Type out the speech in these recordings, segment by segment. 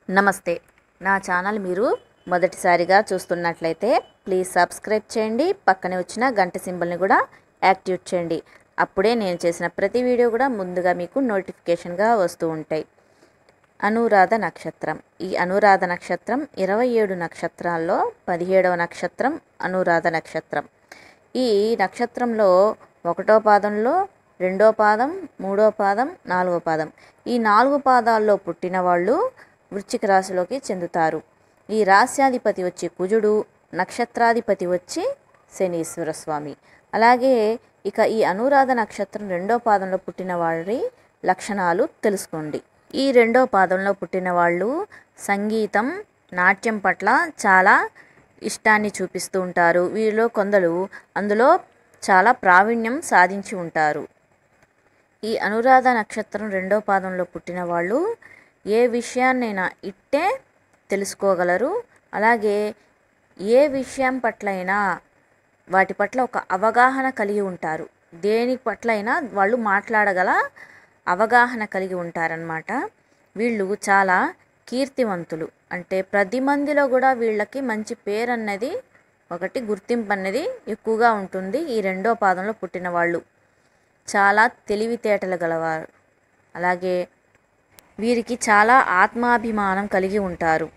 నమస్తే నా ఛానల్ మీరు మొదటిసారిగా చూస్తున్నట్లయితే ప్లీజ్ సబ్స్క్రైబ్ చేయండి పక్కనే వచ్చిన గంట సింబల్ని కూడా యాక్టివేట్ చేయండి అప్పుడే నేను చేసిన ప్రతి వీడియో కూడా ముందుగా మీకు నోటిఫికేషన్గా వస్తూ ఉంటాయి అనురాధ నక్షత్రం ఈ అనురాధ నక్షత్రం ఇరవై ఏడు నక్షత్రాల్లో పదిహేడవ నక్షత్రం అనురాధ నక్షత్రం ఈ నక్షత్రంలో ఒకటో పాదంలో రెండో పాదం మూడో పాదం నాలుగో పాదం ఈ నాలుగు పాదాల్లో పుట్టిన వాళ్ళు వృశ్చిక రాశిలోకి చెందుతారు ఈ రాశ్యాధిపతి వచ్చి కుజుడు నక్షత్రాధిపతి వచ్చి శనీశ్వర స్వామి అలాగే ఇక ఈ అనురాధ నక్షత్రం రెండో పాదంలో పుట్టిన వారి లక్షణాలు తెలుసుకోండి ఈ రెండో పాదంలో పుట్టిన వాళ్ళు సంగీతం నాట్యం పట్ల చాలా ఇష్టాన్ని చూపిస్తూ ఉంటారు వీరిలో కొందరు అందులో చాలా ప్రావీణ్యం సాధించి ఉంటారు ఈ అనురాధ నక్షత్రం రెండో పాదంలో పుట్టిన వాళ్ళు ఏ విషయాన్నైనా ఇట్టే తెలుసుకోగలరు అలాగే ఏ విషయం పట్లైనా వాటి పట్ల ఒక అవగాహన కలిగి ఉంటారు దేని పట్లైనా వాళ్ళు మాట్లాడగల అవగాహన కలిగి ఉంటారనమాట వీళ్ళు చాలా కీర్తివంతులు అంటే ప్రతి మందిలో కూడా వీళ్ళకి మంచి పేరు అన్నది ఒకటి గుర్తింపు అనేది ఎక్కువగా ఉంటుంది ఈ రెండో పాదంలో పుట్టిన వాళ్ళు చాలా తెలివితేటలు గలవారు అలాగే వీరికి చాలా ఆత్మాభిమానం కలిగి ఉంటారు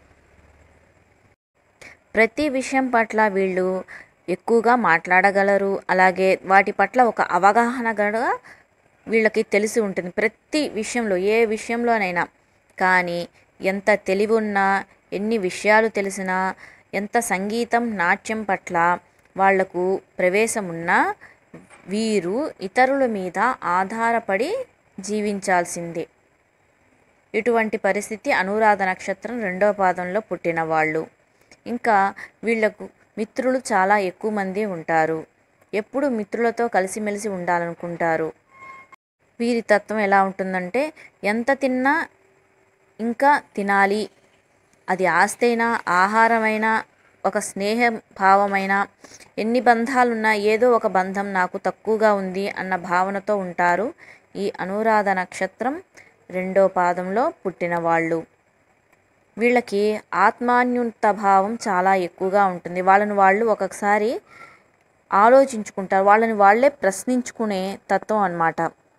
ప్రతి విషయం పట్ల వీళ్ళు ఎక్కువగా మాట్లాడగలరు అలాగే వాటి పట్ల ఒక అవగాహన కూడా వీళ్ళకి తెలిసి ఉంటుంది ప్రతి విషయంలో ఏ విషయంలోనైనా కానీ ఎంత తెలివి ఉన్నా ఎన్ని విషయాలు తెలిసినా ఎంత సంగీతం నాట్యం పట్ల వాళ్లకు ప్రవేశం ఉన్నా వీరు ఇతరుల మీద ఆధారపడి జీవించాల్సిందే ఇటువంటి పరిస్థితి అనురాధ నక్షత్రం రెండో పాదంలో పుట్టిన వాళ్ళు ఇంకా వీళ్లకు మిత్రులు చాలా ఎక్కువ మంది ఉంటారు ఎప్పుడు మిత్రులతో కలిసిమెలిసి ఉండాలనుకుంటారు వీరి తత్వం ఎలా ఉంటుందంటే ఎంత తిన్నా ఇంకా తినాలి అది ఆస్తైనా ఆహారమైనా ఒక స్నేహ భావమైన ఎన్ని బంధాలున్నా ఏదో ఒక బంధం నాకు తక్కువగా ఉంది అన్న భావనతో ఉంటారు ఈ అనురాధ నక్షత్రం రెండో పాదంలో పుట్టిన వాళ్ళు వీళ్ళకి ఆత్మాన్యుత భావం చాలా ఎక్కువగా ఉంటుంది వాళ్ళని వాళ్ళు ఒక్కొక్కసారి ఆలోచించుకుంటారు వాళ్ళని వాళ్ళే ప్రశ్నించుకునే తత్వం అన్నమాట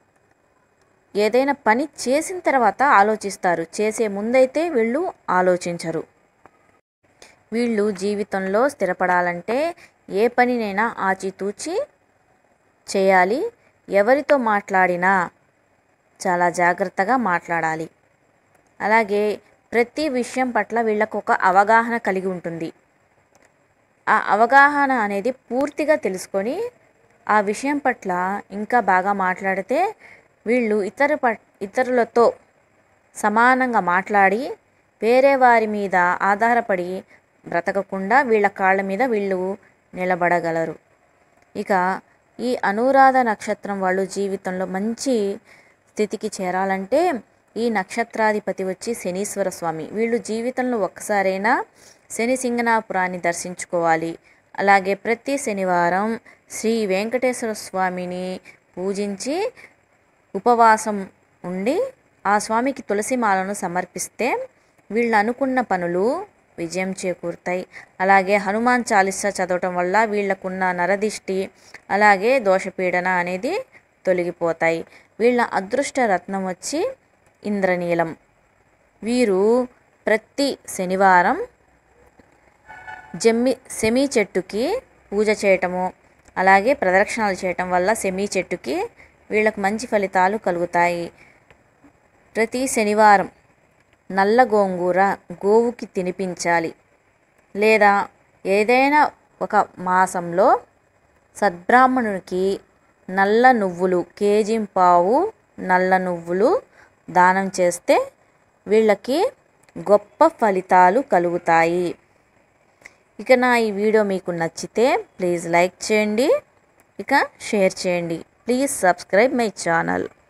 ఏదైనా పని చేసిన తర్వాత ఆలోచిస్తారు చేసే ముందైతే వీళ్ళు ఆలోచించరు వీళ్ళు జీవితంలో స్థిరపడాలంటే ఏ పనినైనా ఆచితూచి చేయాలి ఎవరితో మాట్లాడినా చాలా జాగ్రత్తగా మాట్లాడాలి అలాగే ప్రతి విషయం పట్ల వీళ్ళకు ఒక అవగాహన కలిగి ఉంటుంది ఆ అవగాహన అనేది పూర్తిగా తెలుసుకొని ఆ విషయం పట్ల ఇంకా బాగా మాట్లాడితే వీళ్ళు ఇతర ప ఇతరులతో సమానంగా మాట్లాడి వేరే వారి మీద ఆధారపడి బ్రతకకుండా వీళ్ళ కాళ్ళ మీద వీళ్ళు నిలబడగలరు ఇక ఈ అనురాధ నక్షత్రం వాళ్ళు జీవితంలో మంచి స్థితికి చేరాలంటే ఈ నక్షత్రాధిపతి వచ్చి శనీశ్వర స్వామి వీళ్ళు జీవితంలో ఒక్కసారైనా శని సింగనాపురాన్ని దర్శించుకోవాలి అలాగే ప్రతి శనివారం శ్రీ వెంకటేశ్వర స్వామిని పూజించి ఉపవాసం ఉండి ఆ స్వామికి తులసి మాలను సమర్పిస్తే వీళ్ళు అనుకున్న పనులు విజయం చేకూరుతాయి అలాగే హనుమాన్ చాలీసా చదవటం వల్ల వీళ్ళకున్న నరదిష్టి అలాగే దోషపీడన అనేది తొలగిపోతాయి వీళ్ళ అదృష్ట రత్నం వచ్చి ఇంద్రనీలం వీరు ప్రతి శనివారం జమ్మి సెమీ చెట్టుకి పూజ చేయటము అలాగే ప్రదక్షిణాలు చేయటం వల్ల సెమీ చెట్టుకి వీళ్ళకు మంచి ఫలితాలు కలుగుతాయి ప్రతి శనివారం నల్ల గోంగూర గోవుకి తినిపించాలి లేదా ఏదైనా ఒక మాసంలో సద్బ్రాహ్మణునికి నల్ల నువ్వులు కేజీ పావు నల్ల నువ్వులు దానం చేస్తే వీళ్ళకి గొప్ప ఫలితాలు కలుగుతాయి ఇక నా ఈ వీడియో మీకు నచ్చితే ప్లీజ్ లైక్ చేయండి ఇక షేర్ చేయండి ప్లీజ్ సబ్స్క్రైబ్ మై ఛానల్